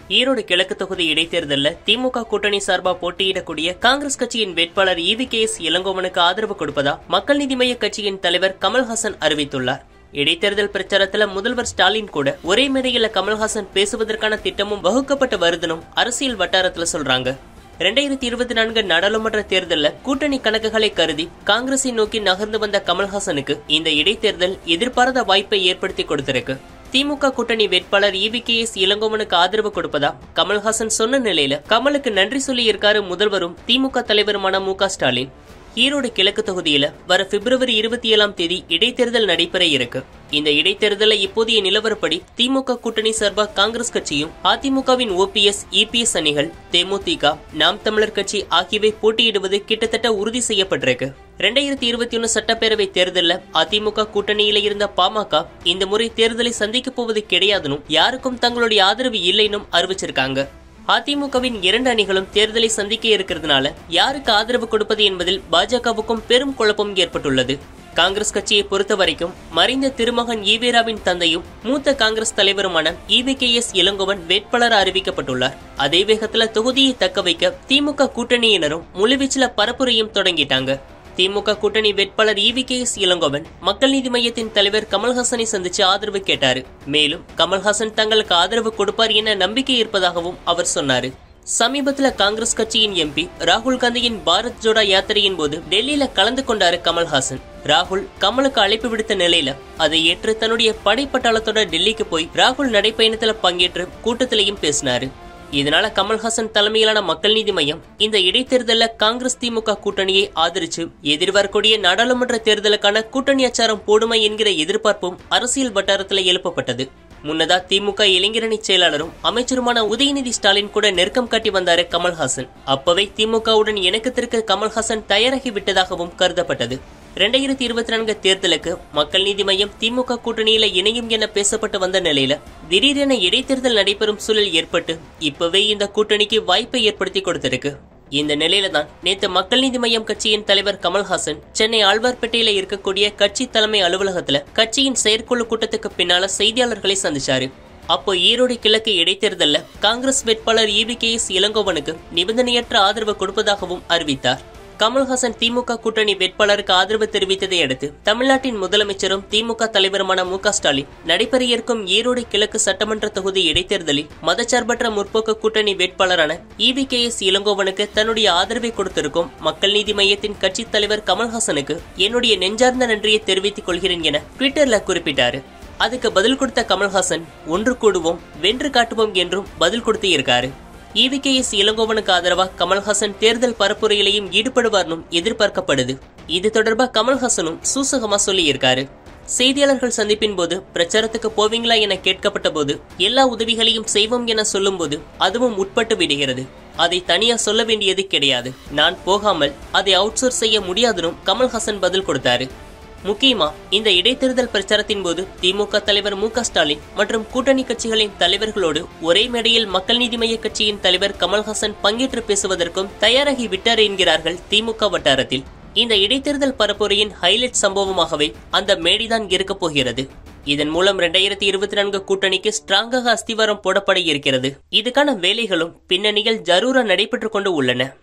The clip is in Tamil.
ஈரோடு கிழக்கு தொகுதி இடைத்தேர்தலில் திமுக கூட்டணி சார்பா போட்டியிடக்கூடிய காங்கிரஸ் கட்சியின் வேட்பாளர் இவி கே எஸ் இளங்கோவனுக்கு ஆதரவு கொடுப்பதா மக்கள் நீதி மய்ய கட்சியின் தலைவர் கமல்ஹாசன் அறிவித்துள்ளார் இடைத்தேர்தல் பிரச்சாரத்துல முதல்வர் ஸ்டாலின் கூட ஒரே மேடையில கமல்ஹாசன் பேசுவதற்கான திட்டமும் வகுக்கப்பட்டு வருதுனும் அரசியல் வட்டாரத்துல சொல்றாங்க ரெண்டாயிரத்தி இருபத்தி நான்கு நாடாளுமன்ற தேர்தலில் கூட்டணி கணக்குகளை கருதி காங்கிரஸை நோக்கி நகர்ந்து வந்த கமல்ஹாசனுக்கு இந்த இடைத்தேர்தல் எதிர்பாராத வாய்ப்பை ஏற்படுத்தி கொடுத்திருக்கு திமுக கூட்டணி வேட்பாளர் இவி கே எஸ் இளங்கோவனுக்கு ஆதரவு கொடுப்பதா கமல்ஹாசன் சொன்ன நிலையில கமலுக்கு நன்றி சொல்லி இருக்காரு முதல்வரும் திமுக தலைவருமான மு க ஸ்டாலின் ஈரோடு கிழக்கு தொகுதியில வர பிப்ரவரி இருபத்தி ஏழாம் தேதி இடைத்தேர்தல் நடைபெற இருக்கு இந்த இடைத்தேர்தலை இப்போதைய நிலவரப்படி திமுக கூட்டணி சார்பா காங்கிரஸ் கட்சியும் அதிமுகவின் ஓபிஎஸ் இபிஎஸ் அணிகள் தேமுதிக நாம் தமிழர் கட்சி ஆகியவை போட்டியிடுவது கிட்டத்தட்ட உறுதி செய்யப்பட்டிருக்கு ரெண்டாயிரத்தி இருபத்தி ஒன்னு சட்டப்பேரவை தேர்தலில் அதிமுக கூட்டணியில இருந்த பாமக இந்த முறை தேர்தலை சந்திக்க போவது கிடையாதுனும் யாருக்கும் தங்களுடைய ஆதரவு இல்லைனும் அறிவிச்சிருக்காங்க அதிமுகவின் இரண்டு அணிகளும் தேர்தலை சந்திக்க இருக்கிறதுனால யாருக்கு ஆதரவு கொடுப்பது என்பதில் பாஜகவுக்கும் பெரும் குழப்பம் ஏற்பட்டுள்ளது காங்கிரஸ் கட்சியை பொறுத்த வரைக்கும் மறைந்த திருமகன் ஈவேராவின் தந்தையும் மூத்த காங்கிரஸ் தலைவருமான இவி கே எஸ் இளங்கோவன் வேட்பாளர் அறிவிக்கப்பட்டுள்ளார் அதே வேகத்துல தொகுதியை தக்க வைக்க திமுக கூட்டணியினரும் முழுவீச்சுல பரப்புரையும் தொடங்கிட்டாங்க திமுக கூட்டணி வேட்பாளர் இவி கே எஸ் இளங்கோவன் மக்கள் நீதி மையத்தின் தலைவர் கமல்ஹாசனை சந்திச்சு ஆதரவு கேட்டாரு மேலும் கமல்ஹாசன் தங்களுக்கு ஆதரவு கொடுப்பார் என நம்பிக்கை இருப்பதாகவும் அவர் சொன்னாரு சமீபத்துல காங்கிரஸ் கட்சியின் எம்பி ராகுல் காந்தியின் பாரத் ஜோடா யாத்திரையின் போது டெல்லியில கலந்து கொண்டாரு கமல்ஹாசன் ராகுல் கமலுக்கு அழைப்பு விடுத்த நிலையில அதை ஏற்று தன்னுடைய படைப்பட்டாளத்தோட டெல்லிக்கு போய் ராகுல் நடைப்பயணத்துல பங்கேற்று கூட்டத்திலையும் பேசினாரு இதனால கமல்ஹாசன் தலைமையிலான மக்கள் நீதி மையம் இந்த இடைத்தேர்தல்ல காங்கிரஸ் திமுக கூட்டணியை ஆதரிச்சு எதிர்வரக்கூடிய நாடாளுமன்ற தேர்தலுக்கான கூட்டணி அச்சாரம் போடுமா என்கிற எதிர்பார்ப்பும் அரசியல் வட்டாரத்தில் எழுப்பப்பட்டது முன்னதா திமுக இளைஞரணி செயலாளரும் அமைச்சருமான உதயநிதி ஸ்டாலின் கூட நெருக்கம் காட்டி வந்தாரு கமல்ஹாசன் அப்பவே திமுகவுடன் இணக்கத்திற்கு கமல்ஹாசன் தயாராகி விட்டதாகவும் கருதப்பட்டது ரெண்டாயிரத்தி இருபத்தி நான்கு தேர்தலுக்கு மக்கள் நீதி மையம் திமுக கூட்டணியில இணையும் என பேசப்பட்டு வந்த நிலையில திடீரென இடைத்தேர்தல் நடைபெறும் சூழல் ஏற்பட்டு இப்பவே இந்த கூட்டணிக்கு வாய்ப்பை ஏற்படுத்தி கொடுத்திருக்கு இந்த நிலையில தான் நேத்து மக்கள் நீதி மய்யம் கட்சியின் தலைவர் கமல்ஹாசன் சென்னை ஆழ்வார்பேட்டையில இருக்கக்கூடிய கட்சி தலைமை அலுவலகத்துல கட்சியின் செயற்குழு கூட்டத்துக்கு பின்னால செய்தியாளர்களை சந்திச்சாரு அப்போ ஈரோடு கிழக்கு இடைத்தேர்தல்ல காங்கிரஸ் வேட்பாளர் இவி கே எஸ் இளங்கோவனுக்கு நிபந்தனையற்ற ஆதரவு கொடுப்பதாகவும் அறிவித்தார் கமல்ஹாசன் திமுக கூட்டணி வேட்பாளருக்கு ஆதரவு தெரிவித்ததை அடுத்து தமிழ்நாட்டின் முதலமைச்சரும் திமுக தலைவருமான மு ஸ்டாலின் நடைபெற இருக்கும் ஈரோடு கிழக்கு சட்டமன்ற தொகுதி இடைத்தேர்தலில் மதச்சார்பற்ற முற்போக்கு கூட்டணி வேட்பாளரான இவி கே எஸ் இளங்கோவனுக்கு தன்னுடைய ஆதரவை கொடுத்திருக்கும் மக்கள் நீதி மையத்தின் கட்சித் தலைவர் கமல்ஹாசனுக்கு என்னுடைய நெஞ்சார்ந்த நன்றியை தெரிவித்துக் கொள்கிறேன் என ட்விட்டர்ல குறிப்பிட்டாரு அதுக்கு பதில் கொடுத்த கமல்ஹாசன் ஒன்று கூடுவோம் வென்று காட்டுவோம் என்றும் பதில் கொடுத்து இருக்காரு இவி கே எஸ் இளங்கோவனுக்கு ஆதரவா கமல்ஹாசன் தேர்தல் பரப்புரையிலையும் ஈடுபடுவார்னும் எதிர்பார்க்கப்படுது இது தொடர்பா கமல்ஹாசனும் சூசகமா சொல்லியிருக்காரு செய்தியாளர்கள் சந்திப்பின் போது பிரச்சாரத்துக்கு போவீங்களா என கேட்கப்பட்ட போது எல்லா உதவிகளையும் செய்வோம் என சொல்லும்போது அதுவும் உட்பட்டு விடுகிறது அதை தனியா சொல்ல வேண்டியது கிடையாது நான் போகாமல் அதை அவுட்சோர்ஸ் செய்ய முடியாதுனும் கமல்ஹாசன் பதில் கொடுத்தாரு முக்கியமா இந்த இடைத்தேர்தல் பிரச்சாரத்தின் போது திமுக தலைவர் மு ஸ்டாலின் மற்றும் கூட்டணி கட்சிகளின் தலைவர்களோடு ஒரே மேடையில் மக்கள் நீதி மய்ய கட்சியின் தலைவர் கமல்ஹாசன் பங்கேற்று பேசுவதற்கும் தயாராகி விட்டார் என்கிறார்கள் திமுக வட்டாரத்தில் இந்த இடைத்தேர்தல் பரப்புரையின் ஹைலைட் சம்பவமாகவே அந்த மேடைதான் இருக்கப் போகிறது இதன் மூலம் இரண்டாயிரத்தி இருபத்தி நான்கு கூட்டணிக்கு ஸ்ட்ராங்காக அஸ்திவாரம் போடப்பட இருக்கிறது இதுக்கான வேலைகளும் பின்னணியில் ஜரூரா நடைபெற்றுக் கொண்டு உள்ளன